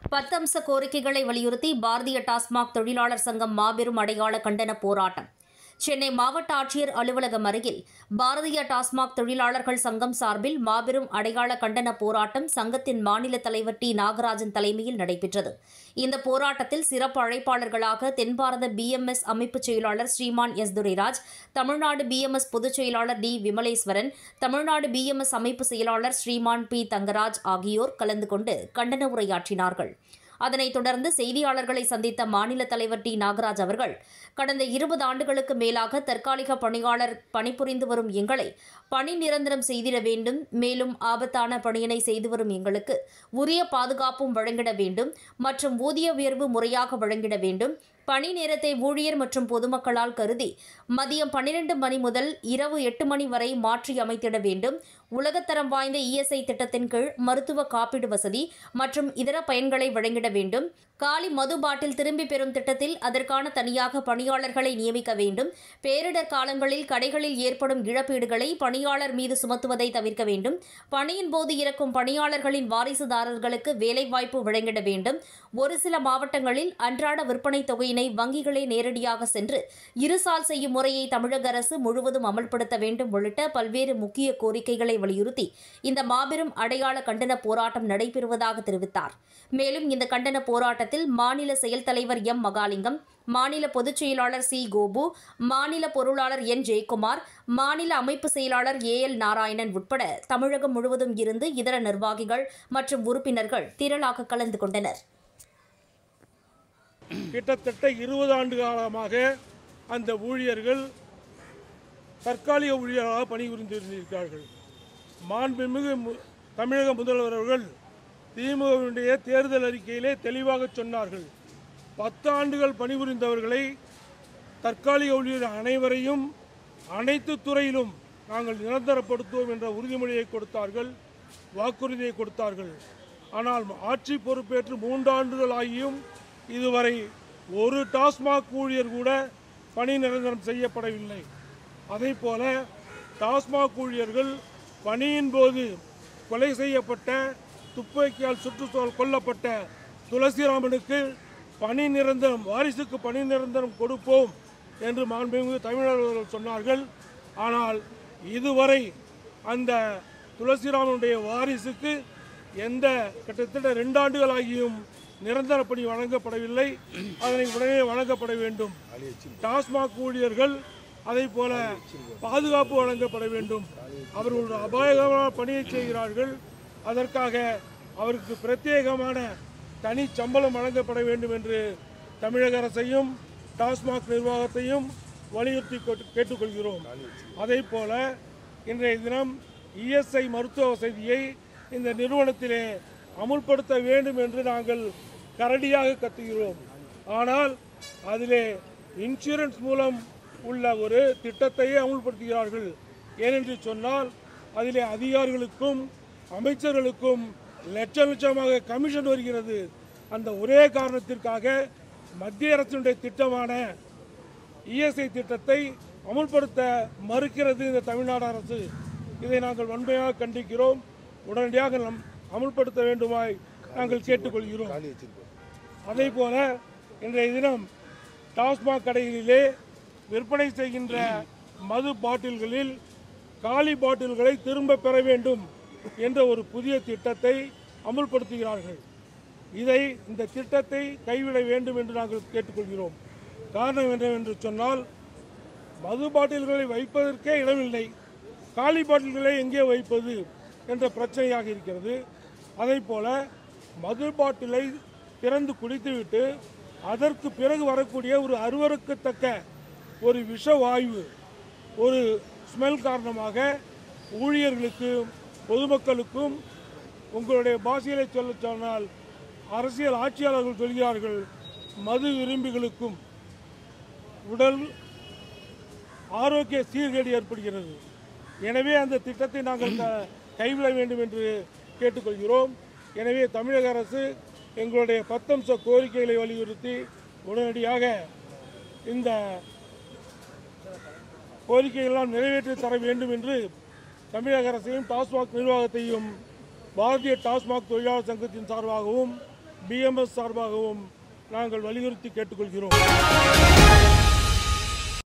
பத்து அம்ச கோரிக்கைகளை வலியுறுத்தி பாரதிய டாஸ்மாக் தொழிலாளர் சங்கம் மாபெரும் அடையாள கண்டன போராட்டம் சென்னை மாவட்ட ஆட்சியர் அலுவலகம் அருகில் பாரதிய டாஸ்மாக் தொழிலாளர்கள் சங்கம் சார்பில் மாபெரும் அடையாள கண்டன போராட்டம் சங்கத்தின் மாநில தலைவர் டி நாகராஜன் தலைமையில் நடைபெற்றது இந்த போராட்டத்தில் சிறப்பு அழைப்பாளர்களாக தென் பாரத பிஎம்எஸ் அமைப்பு செயலாளர் ஸ்ரீமான் எஸ் துரைராஜ் தமிழ்நாடு பிஎம்எஸ் பொதுச் செயலாளர் டி விமலேஸ்வரன் தமிழ்நாடு பிஎம்எஸ் அமைப்பு செயலாளர் ஸ்ரீமான் பி தங்கராஜ் ஆகியோர் கலந்து கொண்டு கண்டன உரையாற்றினார்கள் அதனைத் தொடர்ந்து செய்தியாளர்களை சந்தித்த மாநில தலைவர் டி நாகராஜ் அவர்கள் கடந்த இருபது ஆண்டுகளுக்கு மேலாக தற்காலிக பணியாளர் பணிபுரிந்து வரும் எங்களை பணி நிரந்தரம் செய்திட வேண்டும் மேலும் ஆபத்தான பணியினை செய்து வரும் எங்களுக்கு உரிய பாதுகாப்பும் வழங்கிட வேண்டும் மற்றும் ஊதிய உயர்வு முறையாக வழங்கிட வேண்டும் பணி நேரத்தை ஊழியர் மற்றும் பொதுமக்களால் கருதி மதியம் பன்னிரண்டு மணி முதல் இரவு எட்டு மணி வரை மாற்றி அமைத்திட வேண்டும் உலகத்தரம் வாய்ந்த இஎஸ்ஐ திட்டத்தின் கீழ் மருத்துவ காப்பீடு வசதி மற்றும் இதர பயன்களை வழங்கிட வேண்டும் காலி மது பாட்டில் திரும்பி பெறும் திட்டத்தில் அதற்கான தனியாக பணியாளர்களை நியமிக்க வேண்டும் பேரிடர் காலங்களில் கடைகளில் ஏற்படும் இழப்பீடுகளை பணியாளர் மீது சுமத்துவதை தவிர்க்க வேண்டும் பணியின் போது இறக்கும் பணியாளர்களின் வாரிசுதாரர்களுக்கு வேலைவாய்ப்பு வழங்கிட வேண்டும் ஒரு சில மாவட்டங்களில் அன்றாட விற்பனை தொகையினை வங்கிகளே நேரடியாக சென்று இருசால் செய்யும் முறையை தமிழக அரசு முழுவதும் அமல்படுத்த வேண்டும் உள்ளிட்ட பல்வேறு முக்கிய கோரிக்கைகளை வலியுறுத்தி இந்த மாபெரும் அடையாள கண்டன போராட்டம் நடைபெறுவதாக தெரிவித்தார் மேலும் இந்த கண்டன போராட்டத்தில் மாநில செயல் தலைவர் எம் மகாலிங்கம் மாநில பொதுச் செயலாளர் சி கோபு மாநில பொருளாளர் என் ஜெயக்குமார் மாநில அமைப்பு செயலாளர் ஏ எல் நாராயணன் உட்பட தமிழகம் முழுவதும் இருந்து இதர நிர்வாகிகள் மற்றும் உறுப்பினர்கள் திரளாக கலந்து கொண்டனர் கிட்டத்தட்ட இருபது ஆண்டு காலமாக அந்த ஊழியர்கள் தற்காலிக ஊழியராக பணிபுரிந்திருக்கிறார்கள் மாண்புமிகு மு- தமிழக முதல்வர் அவர்கள் திமுகவினுடைய தேர்தல் அறிக்கையிலே தெளிவாக சொன்னார்கள் பத்து ஆண்டுகள் பணிபுரிந்தவர்களை தற்காலிக ஊழியர் அனைவரையும் அனைத்து துறையிலும் நாங்கள் நிரந்தரப்படுத்துவோம் என்ற உறுதிமொழியை கொடுத்தார்கள் வாக்குறுதியை கொடுத்தார்கள் ஆனால் ஆட்சி பொறுப்பேற்று மூன்று ஆண்டுகள் ஆகியும் இதுவரை ஒரு டாஸ்மாக் ஊழியர் கூட பணி நிரந்தரம் செய்யப்படவில்லை அதே போல டாஸ்மாக் ஊழியர்கள் பணியின் போது கொலை செய்யப்பட்ட துப்பாக்கியால் சுற்றுச்சூழல் கொல்லப்பட்ட துளசிராமனுக்கு பணி நிரந்தரம் வாரிசுக்கு பணி நிரந்தரம் கொடுப்போம் என்று மாண்புமிகு தமிழர்கள் சொன்னார்கள் ஆனால் இதுவரை அந்த துளசிராமனுடைய வாரிசுக்கு எந்த கிட்டத்தட்ட ரெண்டு ஆண்டுகள் ஆகியும் நிரந்தர பணி வழங்கப்படவில்லை அதனை உடனே வழங்கப்பட வேண்டும் டாஸ்மாக் ஊழியர்கள் அதை போல பாதுகாப்பு வழங்கப்பட வேண்டும் அவர்கள் ஒரு அபாயகமான பணியை செய்கிறார்கள் அதற்காக அவருக்கு பிரத்யேகமான தனி சம்பளம் வழங்கப்பட வேண்டும் என்று தமிழக அரசையும் டாஸ்மாக் நிர்வாகத்தையும் வலியுறுத்தி கொட்டு- கேட்டுக்கொள்கிறோம் அதே போல இன்றைய தினம் இஎஸ்ஐ மருத்துவ வசதியை இந்த நிறுவனத்திலே அமுல்படுத்த வேண்டும் என்று நாங்கள் கரடியாக கத்துகிறோம் ஆனால் அதிலே இன்சூரன்ஸ் மூலம் உள்ள ஒரு திட்டத்தையே அமுல்படுத்துகிறார்கள் ஏனென்று சொன்னால் அதிலே அதிகாரிகளுக்கும் அமைச்சர்களுக்கும் லட்ச லட்சமாக கமிஷன் வருகிறது அந்த ஒரே காரணத்திற்காக மத்திய அரசினுடைய திட்டமான இஎஸ்ஐ திட்டத்தை அமுல்படுத்த மறுக்கிறது இந்த தமிழ்நாடு அரசு இதை நாங்கள் வன்மையாக கண்டிக்கிறோம் உடனடியாக நம் அமுல்படுத்த வேண்டுமாய் நாங்கள் கேட்டுக்கொள்கிறோம் அதே போல இன்றைய தினம் டாஸ்மாக் கடைகளிலே விற்பனை செய்கின்ற மது பாட்டில்களில் காலி பாட்டில்களை திரும்ப பெற வேண்டும் என்ற ஒரு புதிய திட்டத்தை அமுல்படுத்துகிறார்கள் இதை இந்த திட்டத்தை கைவிட வேண்டும் என்று நாங்கள் கேட்டுக்கொள்கிறோம் காரணம் என்னவென்று சொன்னால் மது பாட்டில்களை வைப்பதற்கே இடமில்லை காலி பாட்டில்களை எங்கே வைப்பது என்ற பிரச்சனையாக இருக்கிறது அதே போல மது பாட்டிலை திறந்து குடித்துவிட்டு அதற்கு பிறகு வரக்கூடிய ஒரு அருவருக்கத்தக்க ஒரு விஷ வாயு ஒரு ஸ்மெல் காரணமாக ஊழியர்களுக்கும் பொதுமக்களுக்கும் உங்களுடைய பாஷையிலே சொல்ல சொன்னால் அரசியல் ஆட்சியாளர்கள் சொல்கிறார்கள் மது விரும்பிகளுக்கும் உடல் ஆரோக்கிய சீர்கேடு ஏற்படுகிறது எனவே அந்த திட்டத்தை நாங்கள் க- கைவிட வேண்டும் என்று கேட்டுக்கொள்கிறோம் எனவே தமிழக அரசு எங்களுடைய பத்தம்ச கோரிக்கைகளை வலியுறுத்தி உடனடியாக இந்த கோரிக்கைகளெல்லாம் நிறைவேற்றி தர வேண்டும் என்று தமிழக அரசையும் டாஸ்மாக் நிர்வாகத்தையும் பாரதிய டாஸ்மாக் தொழிலாளர் சங்கத்தின் சார்பாகவும் பிஎம்எஸ் சார்பாகவும் நாங்கள் வலியுறுத்தி கேட்டுக்கொள்கிறோம்